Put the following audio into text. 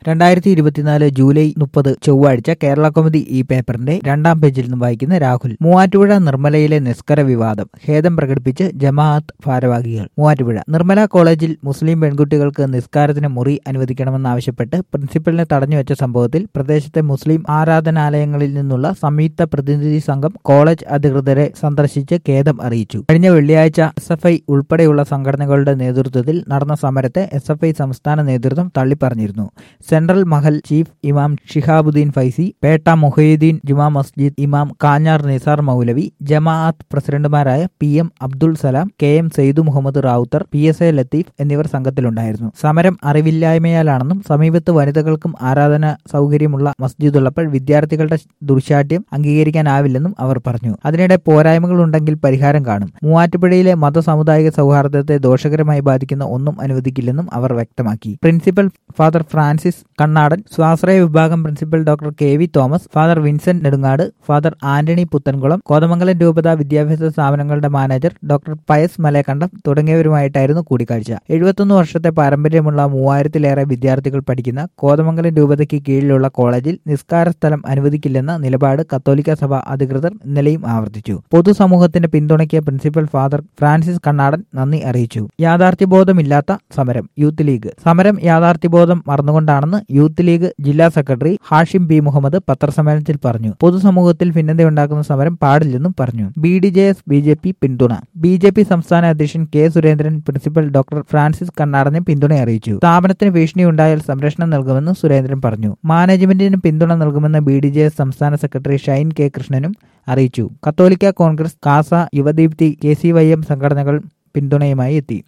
രണ്ടായിരത്തി ഇരുപത്തിനാല് ജൂലൈ മുപ്പത് ചൊവ്വാഴ്ച കേരള കൗമുദി ഈ പേപ്പറിന്റെ രണ്ടാം പേജിൽ നിന്ന് വായിക്കുന്ന രാഹുൽ മൂവാറ്റുപുഴ നിർമ്മലയിലെ നിസ്കര വിവാദം ഖേദം പ്രകടിപ്പിച്ച് ജമാഅത്ത് ഭാരവാഹികൾ മൂവാറ്റുപുഴ നിർമ്മല കോളേജിൽ മുസ്ലിം പെൺകുട്ടികൾക്ക് നിസ്കാരത്തിന് മുറി അനുവദിക്കണമെന്നാവശ്യപ്പെട്ട് പ്രിൻസിപ്പലിനെ തടഞ്ഞുവെച്ച സംഭവത്തിൽ പ്രദേശത്തെ മുസ്ലിം ആരാധനാലയങ്ങളിൽ നിന്നുള്ള സംയുക്ത പ്രതിനിധി സംഘം കോളേജ് അധികൃതരെ സന്ദർശിച്ച് ഖേദം അറിയിച്ചു കഴിഞ്ഞ വെള്ളിയാഴ്ച എസ് എഫ് ഐ ഉൾപ്പെടെയുള്ള സംഘടനകളുടെ നേതൃത്വത്തിൽ നടന്ന സമരത്തെ എസ് എഫ് ഐ സംസ്ഥാന നേതൃത്വം തള്ളിപ്പറഞ്ഞിരുന്നു സെൻട്രൽ മഹൽ ചീഫ് ഇമാം ഷിഹാബുദ്ദീൻ ഫൈസി പേട്ട മുഹയുദ്ദീൻ ജുമാ മസ്ജിദ് ഇമാം കാഞ്ഞാർ നിസാർ മൗലവി ജമാഅത്ത് പ്രസിഡന്റുമാരായ P M Abdul Salam K M Saidu Muhammad Rawther P S A Latheef എന്നിവർ സംഘത്തിലുണ്ടായിരുന്നു സമരം അറിവില്ലായ്മയാലാണെന്നും സമീപത്ത് വനിതകൾക്കും ആരാധന സൗകര്യമുള്ള മസ്ജിദുള്ളപ്പോൾ വിദ്യാർത്ഥികളുടെ ദുർശാഠ്യം അംഗീകരിക്കാനാവില്ലെന്നും അവർ പറഞ്ഞു അതിനിടെ പോരായ്മകൾ ഉണ്ടെങ്കിൽ പരിഹാരം കാണും മൂവാറ്റുപുഴയിലെ മതസാമുദായിക സൗഹാർദ്ദത്തെ ദോഷകരമായി ബാധിക്കുന്ന ഒന്നും അനുവദിക്കില്ലെന്നും അവർ വ്യക്തമാക്കി പ്രിൻസിപ്പൽ ഫാദർ ഫ്രാൻസിസ് കണ്ണാടൻ സ്വാശ്രയ വിഭാഗം principal doctor K V Thomas father Vincent Nedungad father Antony Puthenkulam Kothamangalam രൂപത വിദ്യാഭ്യാസ സ്ഥാപനങ്ങളുടെ മാനേജർ ഡോക്ടർ പയസ് മലയക്കണ്ടം തുടങ്ങിയവരുമായിട്ടായിരുന്നു കൂടിക്കാഴ്ച എഴുപത്തൊന്ന് വർഷത്തെ പാരമ്പര്യമുള്ള മൂവായിരത്തിലേറെ വിദ്യാർത്ഥികൾ പഠിക്കുന്ന കോതമംഗലം രൂപതയ്ക്ക് കീഴിലുള്ള കോളേജിൽ നിസ്കാര സ്ഥലം അനുവദിക്കില്ലെന്ന നിലപാട് കത്തോലിക്ക സഭ അധികൃതർ ഇന്നലെയും ആവർത്തിച്ചു പൊതുസമൂഹത്തിന്റെ പിന്തുണയ്ക്ക് പ്രിൻസിപ്പൽ ഫാദർ ഫ്രാൻസിസ് കണ്ണാടൻ നന്ദി അറിയിച്ചു യാഥാർത്ഥ്യബോധമില്ലാത്ത സമരം യൂത്ത് ലീഗ് സമരം യാഥാർത്ഥ്യബോധം മറന്നുകൊണ്ടാണെന്ന് യൂത്ത് ലീഗ് ജില്ലാ സെക്രട്ടറി ഹാഷിം ബി മുഹമ്മദ് പത്രസമ്മേളനത്തിൽ പറഞ്ഞു പൊതുസമൂഹത്തിൽ ഭിന്നതയുണ്ടാക്കുന്ന സമരം പാടില്ലെന്നും പറഞ്ഞു B D J S B J P പിന്തുണ ബി ജെ പി സംസ്ഥാന അധ്യക്ഷൻ K Surendran principal doctor Francis കണ്ണാടനെ പിന്തുണ അറിയിച്ചു സ്ഥാപനത്തിന് ഭീഷണിയുണ്ടായാൽ സംരക്ഷണം നൽകുമെന്ന് സുരേന്ദ്രൻ പറഞ്ഞു മാനേജ്മെന്റിന് പിന്തുണ നൽകുമെന്ന് ബി ഡി ജെ എസ് സംസ്ഥാന സെക്രട്ടറി ഷൈൻ കെ കൃഷ്ണനും അറിയിച്ചു കത്തോലിക്ക Congress CASA Yuvadeepthi K C Y M സംഘടനകൾ പിന്തുണയുമായി എത്തി